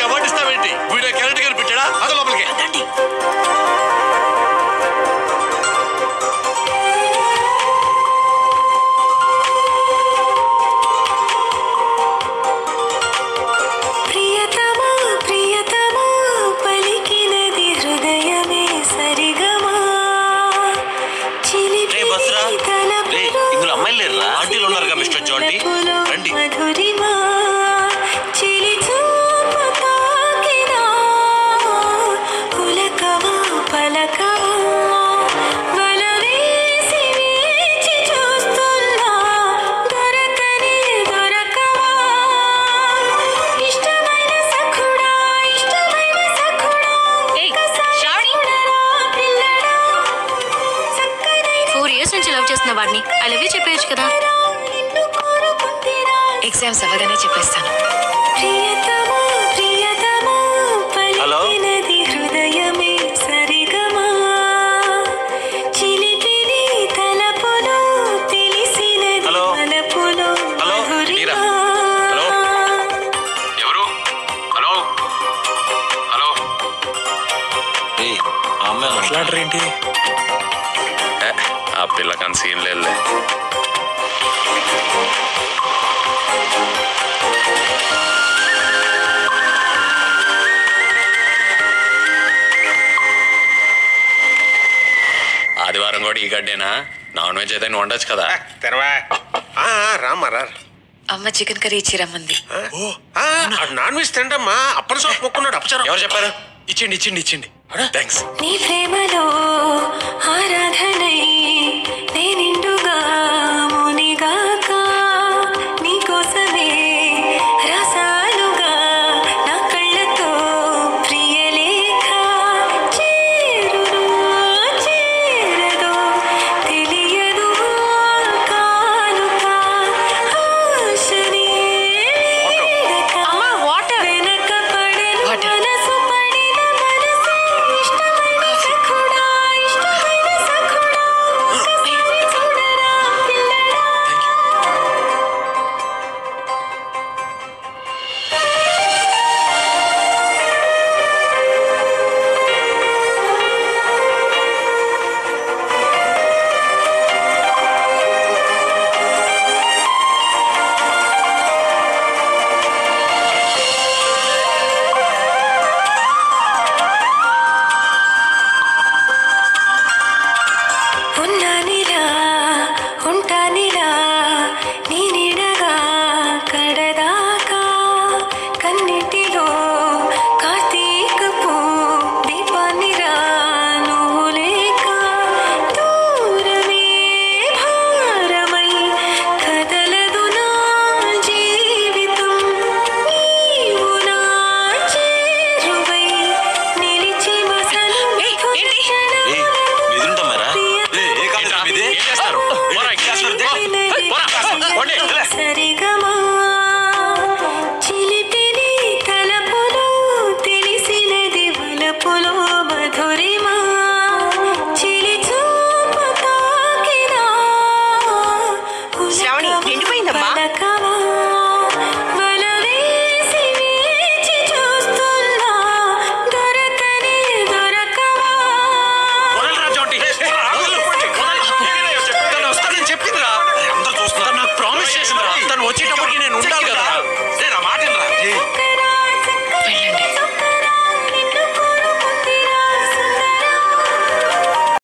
Award ఇస్తావేంటి video character గారు పెట్టాడా అద లోపలికి రండి ప్రియతమా ప్రియతమా పలికినది హృదయమే సరిగమా చిలిపి రే బస్రా రే ఇందులో అమ్మాయిలు లేరురా ఆంటీలు ఉన్నారుగా మిస్టర్ జాంటీ రండి మధురిమా చిలి చూపు తాకినా పులకమా పలకమా వల వేసి వేచి చూస్తున్నా దొరకని దొరకవా ఇష్టమైన సఖుడా ఇష్టమైన సఖుడా ఏయ్, ఒక్కసారి శ్రావణి. చూడరా పిల్లడా చక్కనైన ఫోర్ ఇయర్స్ నుంచి లవ్ చేస్తున్న వాడిని ఐ లవ్ యూ చెప్పేయచ్చు కదా నిన్ను కోరుకుంటిరా ఎగ్జామ్స్ అవ్వగానే చెప్పేస్తాను ప్రియతమా ప్రియతమా హలో? పలికినది హృదయమే సరిగమా చిలిపిని తలపులో తెలిసినది హలో? తలపులో హలో? మధురిమా. మీరా? హలో? ఎవరు హలో హలో రే ఆ అమ్మాయి మాట్లాడరు ఏంటి ఏ, ఆ పిల్లకని సీన్ లేదులే ఆదివారం కూడా ఈ గడ్డేనా నాన్ వెజ్ అయితే నువ్వు వండొచ్చు కదా తెరవా ఆ, ఆ, రామ్మా రా అమ్మ చికెన్ కర్రీ ఇచ్చి రమ్మంది ఆ, ఆ, ఆ, నాన్ వెజ్ తింటమ్మా అప్పని సోపు మొక్కున్నాడు అప్పచారం ఎవరు చెప్పారు ఇచ్చిండి ఇచ్చిండి ఇచ్చిండి థ్యాంక్స్ నీ ప్రేమలో ఆరాధనై నేనిండుగా మునిగాక నీకోసమే రసాలుగా నా కళ్ళతో ప్రియలేఖ చేరును చేరదో తెలియదు కానుక ఆశనే వీడక అమ్మా, water. వెనక పడెను Water. మనసు పడిన మనసు ఇష్టమైన సఖుడా ఇష్టమైన సఖుడా ఒకసారి చూడరా పిల్లడా ఉన్నానిలా ఉంటానిలా నీ నీడగా కడదాకా కన్నిటిలో కార్తీకపు దీపాన్నిరా నువ్వు లేక దూరమే భారమై కదలదు నా జీవితం నీవు నా చేరువై నిలిచి మసలు ఏయ్, ఏంటి? రే ఎదురుంటామారా రే ఏ కాలేజ్ మీది ఏం చేస్తారు పోరా, ఇంకా చేస్తారు. పోరా, పోండి. సరిగమా చిలిపిని తలపులో తెలిసినది వలపులో మధురిమా చిలి చూపు తాకినా శ్రావణి, నిండిపోయిందమ్మా. పలకవా వల వేసి వేచి చూస్తున్నా దొరకని దొరకవా వదలరా జాంటీ తను వస్తానని చెప్పిందిరా అందరూ చూస్తున్నారు తను నాకు ప్రామిస్ చేసిందిరా తను వచ్చేటప్పటికి నేను ఉండాలి కదా రే నా మాట వినరా.